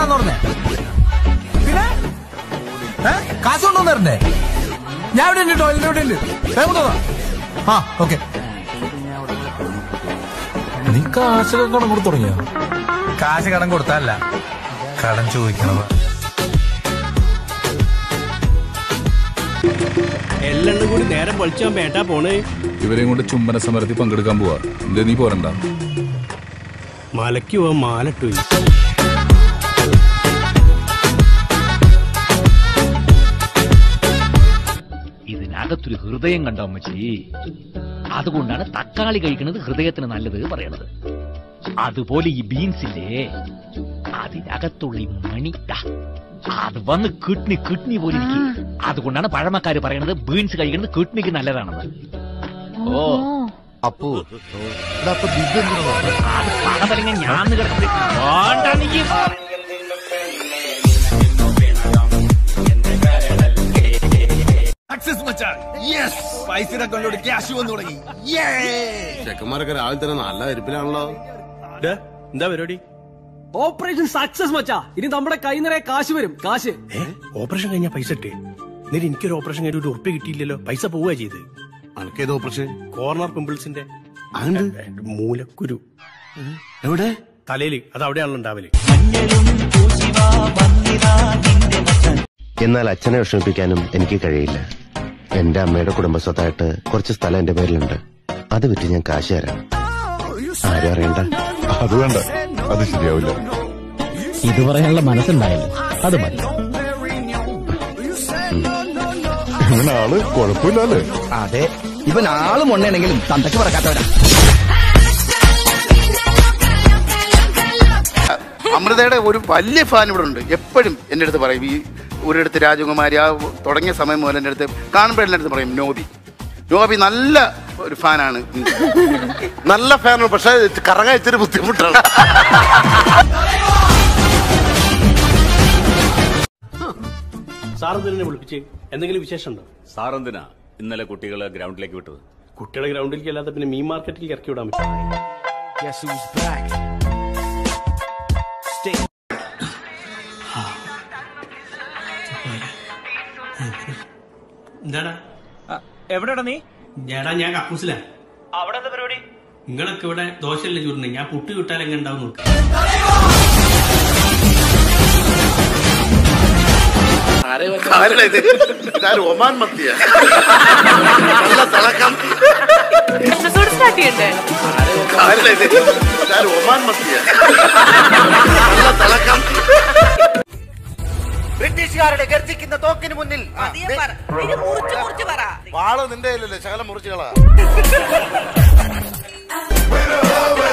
കൊണ്ടുവന്നു പറഞ്ഞേ പിന്നെ ഏ കാശ് കൊണ്ടുവന്നു തരണ്ടേ ഞാൻ ഇവിടെ ഉണ്ട് ടോയ്ലറ്റ് ഇവിടെ ഉണ്ട് വേഗം തോന്നാ ആ ഓക്കെ നീ കാശൊക്കെ കടം കൊടുത്തു തുടങ്ങിയോ കാശ് കടം കൊടുത്തല്ല കടം ചോദിക്കണത് എല്ലെണ്ണം കൂടി നേരം പൊളിച്ചാൻ വേട്ടാ പോണേ ഇവരെയും കൊണ്ട് ചുംബന സമരത്തിൽ പങ്കെടുക്കാൻ പോവാ എന്തേ നീ പോരണ്ട മലയ്ക്ക് പോവാൻ മാലട്ടു ഇതിനകത്തൊരു ഹൃദയം കണ്ടോ അമ്മച്ചി അതുകൊണ്ടാണ് തക്കാളി കഴിക്കുന്നത് ഹൃദയത്തിന് നല്ലത് പറയണത് അതുപോലെ ഈ ബീൻസ് ഇല്ലേ അതിനകത്തുള്ള ഈ മണി ദാ, അത് വന്ന് കിഡ്നി കിഡ്നി പോലെ ഇരിക്കും അതുകൊണ്ടാണ് പഴമക്കാര് പറയണത് ബീൻസ് കഴിക്കുന്നത് കിഡ്നിക്ക് നല്ലതാണെന്ന് ഓ അപ്പു എടാ അപ്പൊ ദിവ്യ എന്തിനാ പറഞ്ഞത്? അത് പണം പറഞ്ഞ ഞാൻ കിടക്കുന്നത് വേണ്ട നീ പൈസയുടെ കൊണ്ടോട് ക്യാഷ് വന്നു തുടങ്ങി ചെക്കന്മാരൊക്കെ രാവിലെ തന്നെ നല്ല വരിപ്പിലാണല്ലോ എന്താ പരിപാടി ഓപ്പറേഷൻ സക്സസ് മച്ചാ ഇനി നമ്മുടെ കൈ നിറയെ കാശ് വരും കാശ് ഏ ഓപ്പറേഷൻ കഴിഞ്ഞാ പൈസ ഇട്ടേ എന്നിട്ട് എനിക്കൊരു ഓപ്പറേഷൻ കഴിഞ്ഞിട്ട് ഒരു ഉറുപ്പ് കിട്ടിയില്ലല്ലോ പൈസ പോവുക ചെയ്ത് അനക്കേത് ഓപ്പറേഷൻ കോർണർ പിമ്പിൾസിന്റെ അതുണ്ട് ഏ, മൂലക്കുരു എവിടെ തലയില് അത് അവിടെയാണല്ലോ ഉണ്ടാവല് എന്നാൽ അച്ഛനെ വിഷമിപ്പിക്കാനും എനിക്ക് കഴിയില്ല എന്റെ അമ്മയുടെ കുടുംബസ്വത്തായിട്ട് കുറച്ച് സ്ഥലം എന്റെ പേരിലുണ്ട് അത് വിറ്റ് ഞാൻ കാശ് തരാം ആരും അറിയണ്ട അത് വേണ്ട അത് ശരിയാവില്ല ഇത് പറയാനുള്ള മനസ്സുണ്ടായില്ല അത് മതി ഇവന് ആള് കുഴപ്പമില്ലല്ലേ അതെ ഇവൻ ആള് മൊണ്ണയാണെങ്കിലും തന്തക്ക് പറക്കാത്തവരാ അമൃതയുടെ ഒരു വലിയ ഫാൻ ഇവിടെ ഉണ്ട് എപ്പോഴും എൻ്റെ അടുത്ത് പറയും ഈ ഒരിടത്ത് രാജകുമാരി ആ തുടങ്ങിയ സമയം മുതൽ എൻ്റെ അടുത്ത് കാണുമ്പോൾ എൻ്റെ അടുത്ത് പറയും നോബി നോബി നല്ല ഒരു ഫാനാണ് നല്ല ഫാനാണ് പക്ഷെ കറങ്ങാൻ ഇച്ചിരി ബുദ്ധിമുട്ടാണ് സാർ എന്തിനെ വിളിപ്പിച്ച് എന്തെങ്കിലും വിശേഷം ഉണ്ടോ സാറെന്തിനാ ഇന്നലെ കുട്ടികളെ ഗ്രൗണ്ടിലേക്ക് വിട്ടത് കുട്ടികളെ ഗ്രൗണ്ടിലേക്ക് അല്ലാതെ പിന്നെ മീൻ മാർക്കറ്റിലേക്ക് ഇറക്കി വിടാൻ പറ്റും എന്താടാ എവിടെടാ നീ ഞാടാ ഞാൻ കക്കൂസിലാ അവിടെ എന്താ പരിപാടി നിങ്ങളൊക്കെ ഇവിടെ ദോശയല്ലേ ചൂടുന്നത് ഞാൻ പുട്ട് കിട്ടാൻ എങ്ങനെ ഉണ്ടാവും നോക്ക് ആരുടെ ഇത് ഇതാരും ഒമാൻ മത്തിയ നല്ല തിളക്കം ആരുടെ ഇത് ഇതാരും ഒമാൻ മത്തിയ നല്ല തിളക്കം ബ്രിട്ടീഷുകാരുടെ ഗർജിക്കുന്ന തോക്കിന് മുന്നിൽ വാള് നിന്റെ കയ്യിലല്ലേ ശകലം മുറിച്ചുകളാ